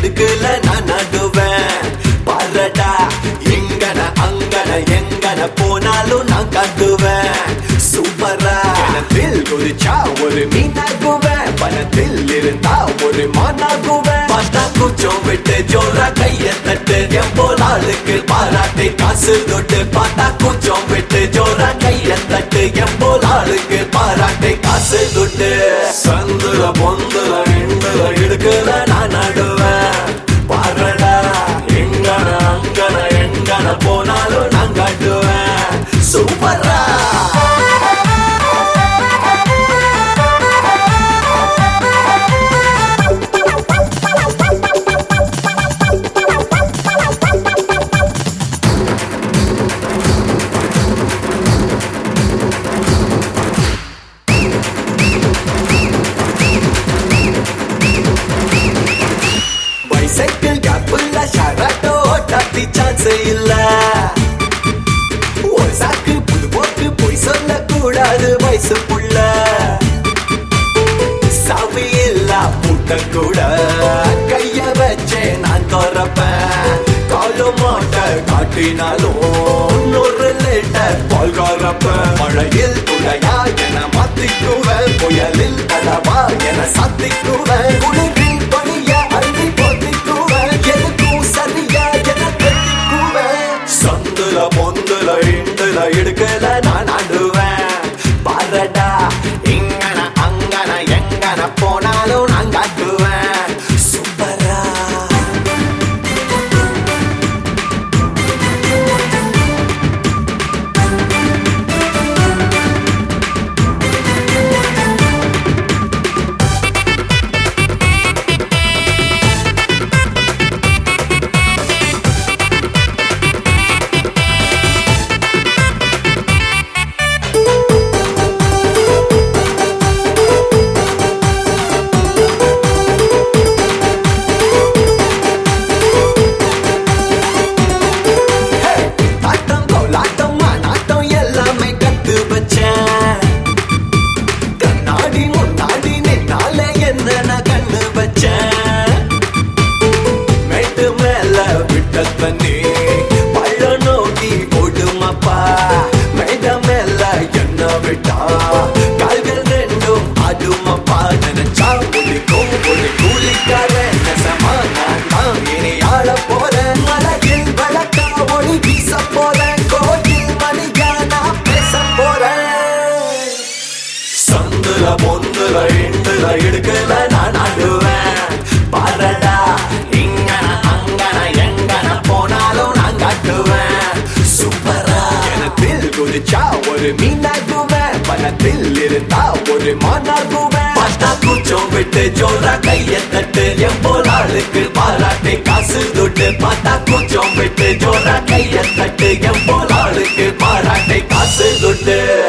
இடுக்குல நான் நடுவேன் பாரடா இங்கன அங்கன எங்கன போனாலும் நான் காட்டுவேன் சூப்பரா கிணத்தில் குதிச்சா ஒரு மீனாகுவேன் பணத்தில் இருந்தா ஒரு மானாகுவேன் பார்த்தா கூச்சம் விட்டு ஜோரா கைய தட்டு என் போல் ஆளுக்கு பாராட்டி காசு தொட்டு பார்த்தா கூச்சம் விட்டு ஜோரா கைய தட்டு என் போல் ஆளுக்கு பாராட்டி காசு தொட்டு சந்துல பொந்துல இண்டுல இடுக்குல நான் நடுவேன் பாரடா எங்கன அங்கன எங்கன போனாலும் நான் காட்டுவேன் சூப்பரா பைசைக்கிள் கேப்புள்ள ஷராட்டோ ஓட்டாத்தி சான்ஸ் இல்ல ஒரு சாக்கு புது போக்கு போய் சொல்ல கூடாது வயசு புள்ள சாவி இல்ல பூட்ட கூட கைய வச்சே நான் திறப்பேன் காலு மாட்ட காட்டினாலும் நூறு லிட்டர் பால் கறப்பேன் மழையில் துளையா என மாத்திக்குவேன் புயலில் கடவா என சத்திக்குவேன் குளிரில் பணிய அள்ளி போத்திக்குவேன் எதுக்கும் சரியா என கட்டிக்குவேன் சந்துல பொந்துல இண்டுல இடுக்கல நான் ஆடுவேன் பாரடா இங்கன அங்கன எங்கன போனாலும் நான் காட்டுவேன் சூப்பரா ஆட்டம் கோலாட்டம் மானாட்டம் எல்லாமே கத்து வச்சேன் கண்ணாடி முன்னாடி நின்னால என்ன நான் கண்ணு வச்சேன் மேட்டு மேல விட்ட தண்ணி பள்ள நோக்கி ஓடுமப்பா மேட மேல என்ன விட்டா கால்கள் ரெண்டும் ஆடுமப்பா நினைச்சா புலிக்கும் புலி கூலிக்காரன் நெசமா நான் தான் இனி ஆள போறேன் மலையில் வழக்கா ஒளி வீச போறேன் கோயில் மணியா நான் பேச போறேன் சந்துல பொந்துல இண்டுல இடுக்கல நான் ஆடுவேன் பாரடா இங்கன அங்கன எங்கன போனாலும் நான் காட்டுவேன் சூப்பரா கிணத்தில் குதிச்சா ஒரு மீனாகுவேன் பணத்தில் இருந்தா ஒரு மானாகுவேன் பார்த்தா கூச்சம் விட்டு ஜோரா கைய தட்டு என் போல் ஆளுக்கு பாராட்டி காசு துட்டு பார்த்தா கூச்சம் விட்டு ஜோரா கைய தட்டு என் போல் ஆளுக்கு பாராட்டி காசு துட்டு